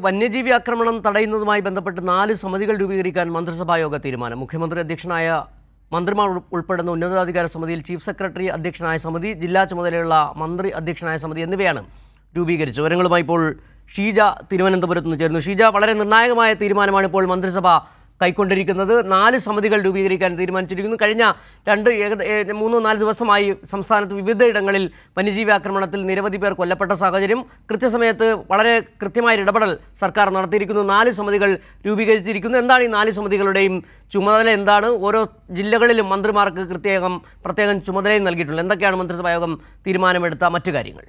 വന്യജീവി ആക്രമണം തടയുന്നതുമായി ബന്ധപ്പെട്ട് നാല് സമിതികൾ രൂപീകരിക്കാൻ മന്ത്രിസഭാ യോഗ തീരുമാനം മുഖ്യമന്ത്രി അധ്യക്ഷനായ മന്ത്രിമാർ ഉൾ- ഉൾപ്പെടുന്ന ഉന്നതാധികാര സമിതിയിൽ ചീഫ് സെക്രട്ടറി അധ്യക്ഷനായ സമിതി ജില്ലാ ചുമതലയുള്ള മന്ത്രി അധ്യക്ഷനായ സമിതി എന്നിവയാണ് രൂപീകരിച്ചത് വിവരങ്ങളുമായി ഇപ്പോൾ ഷീജ തിരുവനന്തപുരത്ത് നിന്ന് ചേരുന്നു ഷീജ വളരെ നിർണായകമായ തീരുമാനമാണ് ഇപ്പോൾ മന്ത്രിസഭ കൈക്കൊണ്ടിരിക്കുന്നത് നാല് സമിതികൾ രൂപീകരിക്കാൻ തീരുമാനിച്ചിരിക്കുന്നു കഴിഞ്ഞ രണ്ട് ഏകദ ഏ- മൂന്നോ നാല് ദിവസമായി സംസ്ഥാനത്ത് വിവിധയിടങ്ങളിൽ വന്യജീവി ആക്രമണത്തിൽ നിരവധി പേർ കൊല്ലപ്പെട്ട സാഹചര്യം കൃത്യസമയത്ത് വളരെ കൃത്യമായ ഇടപെടൽ സർക്കാർ നടത്തിയിരിക്കുന്നു നാല് സമിതികൾ രൂപീകരിച്ചിരിക്കുന്നു എന്താണ് ഈ നാല് സമിതികളുടെയും ചുമതല എന്താണ് ഓരോ ജില്ലകളിലും മന്ത്രിമാർക്ക് പ്രത്യേകം പ്രത്യേകം ചുമതലയും നൽകിയിട്ടുള്ളത് എന്തൊക്കെയാണ് മന്ത്രിസഭാ യോഗം തീരുമാനമെടുത്ത മറ്റു കാര്യങ്ങൾ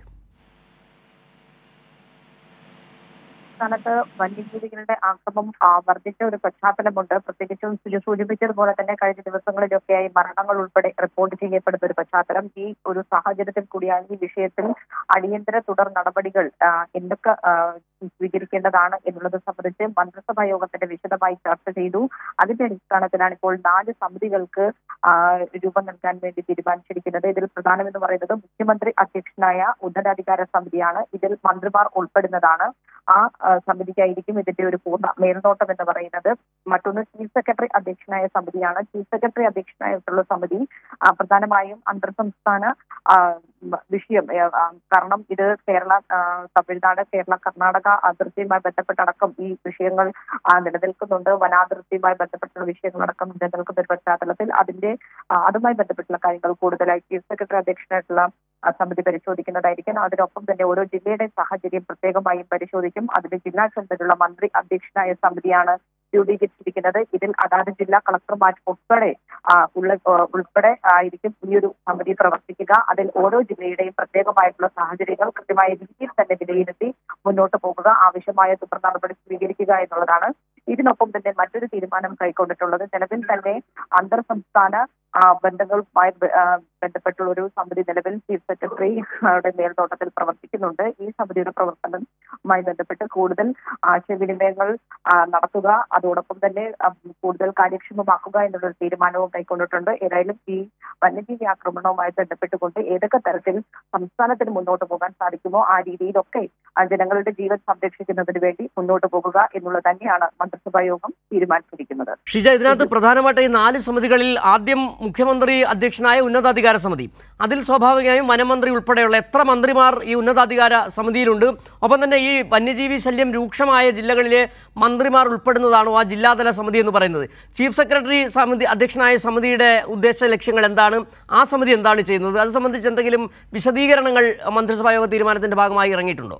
സംസ്ഥാനത്ത് വന്യജീവികളുടെ ആക്രമം ആ, വർദ്ധിച്ച ഒരു പശ്ചാത്തലമുണ്ട് പ്രത്യേകിച്ചും സുജു സൂചിപ്പിച്ചതുപോലെ തന്നെ കഴിഞ്ഞ ദിവസങ്ങളിലൊക്കെയായി മരണങ്ങൾ ഉൾപ്പെടെ റിപ്പോർട്ട് ചെയ്യപ്പെടുന്ന ഒരു പശ്ചാത്തലം ഈ ഒരു സാഹചര്യത്തിൽ കൂടിയാണ് ഈ വിഷയത്തിൽ അടിയന്തര തുടർ നടപടികൾ ആ, എന്തൊക്കെ ആ, സ്വീകരിക്കേണ്ടതാണ് എന്നുള്ളത് സംബന്ധിച്ച് മന്ത്രിസഭാ യോഗത്തിന്റെ വിശദമായി ചർച്ച ചെയ്തു അതിന്റെ അടിസ്ഥാനത്തിലാണ് ഇപ്പോൾ നാല് സമിതികൾക്ക് ആ, രൂപം നൽകാൻ വേണ്ടി തീരുമാനിച്ചിരിക്കുന്നത് ഇതിൽ പ്രധാനമെന്ന് പറയുന്നത് മുഖ്യമന്ത്രി അധ്യക്ഷനായ ഉന്നതാധികാര സമിതിയാണ് ഇതിൽ മന്ത്രിമാർ ഉൾപ്പെടുന്നതാണ് ആ ആ, സമിതിക്കായിരിക്കും ഇതിന്റെ ഒരു പൂർണ്ണ മേൽനോട്ടം എന്ന് പറയുന്നത് മറ്റൊന്ന് ചീഫ് സെക്രട്ടറി അധ്യക്ഷനായ സമിതിയാണ് ചീഫ് സെക്രട്ടറി അധ്യക്ഷനായിട്ടുള്ള സമിതി ആ, പ്രധാനമായും അന്തർ സംസ്ഥാന ആ, മ- വിഷയം ഏ, ആ, കാരണം ഇത് കേരള ആ, തമിഴ്നാട് കേരള കർണാടക അതിർത്തിയുമായി ബന്ധപ്പെട്ടടക്കം ഈ വിഷയങ്ങൾ ആ, നിലനിൽക്കുന്നുണ്ട് വനാതിർത്തിയുമായി ബന്ധപ്പെട്ടുള്ള വിഷയങ്ങളടക്കം നിലനിൽക്കുന്ന ഒരു പശ്ചാത്തലത്തിൽ അതിന്റെ ആ, അതുമായി ബന്ധപ്പെട്ടുള്ള കാര്യങ്ങൾ കൂടുതലായി ചീഫ് സെക്രട്ടറി അധ്യക്ഷനായിട്ടുള്ള ആ, സമിതി പരിശോധിക്കുന്നതായിരിക്കും അതിനൊപ്പം തന്നെ ഓരോ ജില്ലയുടെ സാഹചര്യം പ്രത്യേകമായും പരിശോധിക്കും അതിന് ജില്ലാ ചുമതലയുള്ള മന്ത്രി അധ്യക്ഷനായ സമിതിയാണ് രൂപീകരിച്ചിരിക്കുന്നത് ഇതിൽ അതാത് ജില്ലാ കളക്ടർമാർ ഉൾപ്പെടെ ആ, ഉള്ള ആ, ഉൾപ്പെടെ ആയിരിക്കും ഈ ഒരു സമിതി പ്രവർത്തിക്കുക അതിൽ ഓരോ ജില്ലയുടെയും പ്രത്യേകമായിട്ടുള്ള സാഹചര്യങ്ങൾ കൃത്യമായ രീതിയിൽ തന്നെ വിലയിരുത്തി മുന്നോട്ട് പോകുക ആവശ്യമായ തുടർ നടപടി സ്വീകരിക്കുക എന്നുള്ളതാണ് ഇതിനൊപ്പം തന്നെ മറ്റൊരു തീരുമാനം കൈക്കൊണ്ടിട്ടുള്ളത് നിലവിൽ തന്നെ അന്തർ സംസ്ഥാന ആ, ബന്ധങ്ങളുമായി ബ- ആ, ബന്ധപ്പെട്ടുള്ള ഒരു സമിതി നിലവിൽ ചീഫ് സെക്രട്ടറിയുടെ മേൽനോട്ടത്തിൽ പ്രവർത്തിക്കുന്നുണ്ട് ഈ സമിതിയുടെ പ്രവർത്തനവുമായി ബന്ധപ്പെട്ട് കൂടുതൽ ആശയവിനിമയങ്ങൾ ആ, നടത്തുക അതോടൊപ്പം തന്നെ ആ, കൂടുതൽ കാര്യക്ഷമമാക്കുക എന്നുള്ള ഒരു തീരുമാനവും കൈക്കൊണ്ടിട്ടുണ്ട് ഏതായാലും ഈ വന്യജീവി ആക്രമണവുമായി ബന്ധപ്പെട്ടുകൊണ്ട് ഏതൊക്കെ തരത്തിൽ സംസ്ഥാനത്തിന് മുന്നോട്ട് പോകാൻ സാധിക്കുമോ ആ രീതിയിലൊക്കെ ആ, ജനങ്ങളുടെ ജീവൻ സംരക്ഷിക്കുന്നതിന് വേണ്ടി മുന്നോട്ട് പോകുക എന്നുള്ളത് തന്നെയാണ് മന്ത്രിസഭാ യോഗം തീരുമാനിച്ചിരിക്കുന്നത് ഷിജ ഇതിനകത്ത് പ്രധാനമായിട്ട് ഈ നാല് സമിതികളിൽ ആദ്യം മുഖ്യമന്ത്രി അധ്യക്ഷനായ ഉന്നതാധികാര സമിതി അതിൽ സ്വാഭാവികമായും വനമന്ത്രി ഉൾപ്പെടെയുള്ള എത്ര മന്ത്രിമാർ ഈ ഉന്നതാധികാര സമിതിയിലുണ്ട് ഒപ്പം തന്നെ ഈ വന്യജീവി ശല്യം രൂക്ഷമായ ജില്ലകളിലെ മന്ത്രിമാർ ഉൾപ്പെടുന്നതാണോ ആ ജില്ലാതല സമിതി എന്ന് പറയുന്നത് ചീഫ് സെക്രട്ടറി സമിതി അധ്യക്ഷനായ സമിതിയുടെ ഉദ്ദേശ ലക്ഷ്യങ്ങൾ എന്താണ് ആ സമിതി എന്താണ് ചെയ്യുന്നത് അത് സംബന്ധിച്ച് എന്തെങ്കിലും വിശദീകരണങ്ങൾ മന്ത്രിസഭാ യോഗ തീരുമാനത്തിന്റെ ഭാഗമായി ഇറങ്ങിയിട്ടുണ്ടോ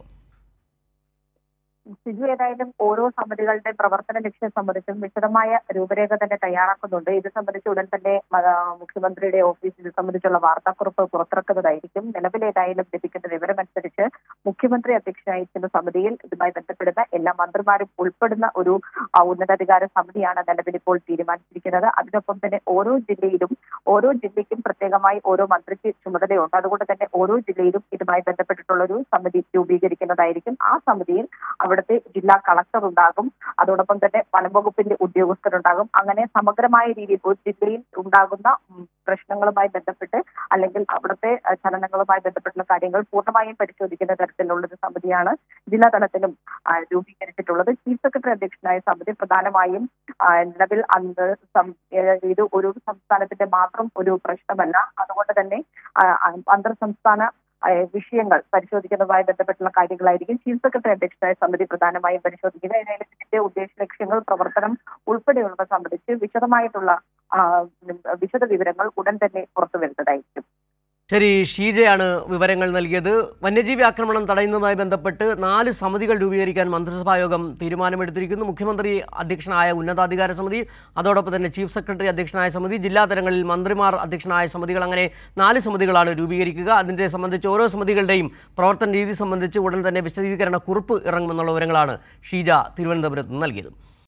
സിജു ഏതായാലും ഓരോ സമിതികളുടെ പ്രവർത്തന ലക്ഷ്യം സംബന്ധിച്ചും വിശദമായ രൂപരേഖ തന്നെ തയ്യാറാക്കുന്നുണ്ട് ഇത് സംബന്ധിച്ച് ഉടൻ തന്നെ മ- ആ, മുഖ്യമന്ത്രിയുടെ ഓഫീസ് ഇത് സംബന്ധിച്ചുള്ള വാർത്താക്കുറിപ്പ് പുറത്തിറക്കുന്നതായിരിക്കും നിലവിൽ ഏതായാലും ലഭിക്കുന്ന വിവരമനുസരിച്ച് മുഖ്യമന്ത്രി അധ്യക്ഷനായിരിക്കുന്ന സമിതിയിൽ ഇതുമായി ബന്ധപ്പെടുന്ന എല്ലാ മന്ത്രിമാരും ഉൾപ്പെടുന്ന ഒരു ആ, ഉന്നതാധികാര സമിതിയാണ് നിലവിൽ ഇപ്പോൾ തീരുമാനിച്ചിരിക്കുന്നത് അതിനൊപ്പം തന്നെ ഓരോ ജില്ലയിലും ഓരോ ജില്ലയ്ക്കും പ്രത്യേകമായി ഓരോ മന്ത്രിക്ക് ചുമതലയുണ്ട് അതുകൊണ്ട് തന്നെ ഓരോ ജില്ലയിലും ഇതുമായി ബന്ധപ്പെട്ടിട്ടുള്ള ഒരു സമിതി രൂപീകരിക്കുന്നതായിരിക്കും ആ സമിതിയിൽ അവിടുത്തെ ജില്ലാ കളക്ടർ ഉണ്ടാകും അതോടൊപ്പം തന്നെ വനംവകുപ്പിന്റെ ഉദ്യോഗസ്ഥരുണ്ടാകും അങ്ങനെ സമഗ്രമായ രീതിയിൽ ഒരു ജില്ലയിൽ ഉണ്ടാകുന്ന ഉം, പ്രശ്നങ്ങളുമായി ബന്ധപ്പെട്ട് അല്ലെങ്കിൽ അവിടുത്തെ അഹ്, ചലനങ്ങളുമായി ബന്ധപ്പെട്ടുള്ള കാര്യങ്ങൾ പൂർണ്ണമായും പരിശോധിക്കുന്ന തരത്തിലുള്ള ഒരു സമിതിയാണ് ജില്ലാ തലത്തിലും ആ, രൂപീകരിച്ചിട്ടുള്ളത് ചീഫ് സെക്രട്ടറി അധ്യക്ഷനായ സമിതി പ്രധാനമായും ആ, നിലവിൽ അന്ന് സം- ഏഹ്, ഇത് ഒരു സംസ്ഥാനത്തിന്റെ മാത്രം ഒരു പ്രശ്നമല്ല അതുകൊണ്ട് തന്നെ ആ, അന്തർ സംസ്ഥാന ഏഹ് വിഷയങ്ങൾ പരിശോധിക്കുന്നതുമായി ബന്ധപ്പെട്ടുള്ള കാര്യങ്ങളായിരിക്കും ചീഫ് സെക്രട്ടറി അധ്യക്ഷനായ സമിതി പ്രധാനമായും പരിശോധിക്കുക ഏതായാലും ഇതിന്റെ ഉദ്ദേശ ലക്ഷ്യങ്ങൾ പ്രവർത്തനം ഉൾപ്പെടെയുള്ളവ സംബന്ധിച്ച് വിശദമായിട്ടുള്ള ആ, വിശദ വിവരങ്ങൾ ഉടൻ തന്നെ പുറത്തു വരുന്നതായിരിക്കും ശരി ഷീജയാണ് വിവരങ്ങൾ നൽകിയത് വന്യജീവി ആക്രമണം തടയുന്നതുമായി ബന്ധപ്പെട്ട് നാല് സമിതികൾ രൂപീകരിക്കാൻ മന്ത്രിസഭാ യോഗം തീരുമാനമെടുത്തിരിക്കുന്നു മുഖ്യമന്ത്രി അധ്യക്ഷനായ ഉന്നതാധികാര സമിതി അതോടൊപ്പം തന്നെ ചീഫ് സെക്രട്ടറി അധ്യക്ഷനായ സമിതി ജില്ലാ തലങ്ങളിൽ മന്ത്രിമാർ അധ്യക്ഷനായ സമിതികൾ അങ്ങനെ നാല് സമിതികളാണ് രൂപീകരിക്കുക അതിൻ്റെ സംബന്ധിച്ച് ഓരോ സമിതികളുടെയും പ്രവർത്തന രീതി സംബന്ധിച്ച് ഉടൻ തന്നെ വിശദീകരണ കുറിപ്പ് ഇറങ്ങുമെന്നുള്ള വിവരങ്ങളാണ് ഷീജ തിരുവനന്തപുരത്ത് നിന്ന് നൽകിയത്